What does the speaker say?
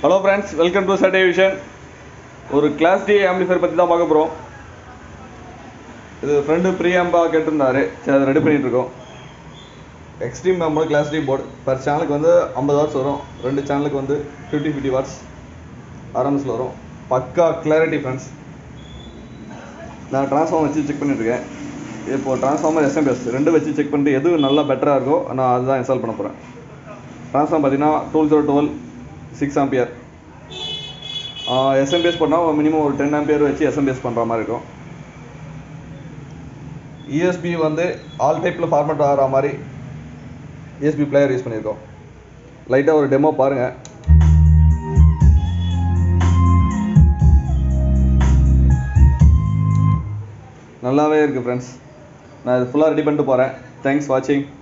hello friends welcome to சட்டே vision ஒரு class D amplifier பற்றி தான் பார்க்க போகிறோம் இது ஃப்ரெண்டு ப்ரீஆம்பா கேட்டிருந்தாரு சரி அதை ரெடி பண்ணிட்டு இருக்கோம் எக்ஸ்ட்ரீம் ஆம்போட கிளாஸ் டி போர்டு பர் சேனலுக்கு வந்து ஐம்பது வாட்ஸ் வரும் ரெண்டு சேனலுக்கு வந்து ஃபிஃப்டி ஃபிஃப்டி வாட்ஸ் ஆர்எம்எஸில் வரும் பக்கா கிளாரிட்டி ஃப்ரெண்ட்ஸ் நான் ட்ரான்ஸ்ஃபார்மர் வச்சு செக் பண்ணிட்டு இருக்கேன் இப்போ ட்ரான்ஸ்ஃபார்மர் எஸ்எம்பிஎஸ் ரெண்டு வச்சு செக் பண்ணிட்டு எது நல்லா பெட்டராக இருக்கோ நான் அதுதான் இன்ஸ்டால் பண்ண போகிறேன் ட்ரான்ஸ்ஃபார்ம் பார்த்தீங்கன்னா two zero twelve six ampere SMPS பண்ணால் மினிமம் ஒரு டென் ஆம்பியர் வச்சு எஸ்எம்பிஎஸ் பண்ணுற மாதிரி இருக்கும் இஎஸ்பி வந்து ஆல் டைப்பில் ஃபார்மேட் ஆகிற மாதிரி இஎஸ்பி பிளேயர் யூஸ் பண்ணியிருக்கோம் லைட்டாக ஒரு டெமோ பாருங்கள் நல்லாவே இருக்குது ஃப்ரெண்ட்ஸ் நான் இது ஃபுல்லாக ரெடி பண்ணிட்டு போகிறேன் தேங்க்ஸ் வாட்சிங்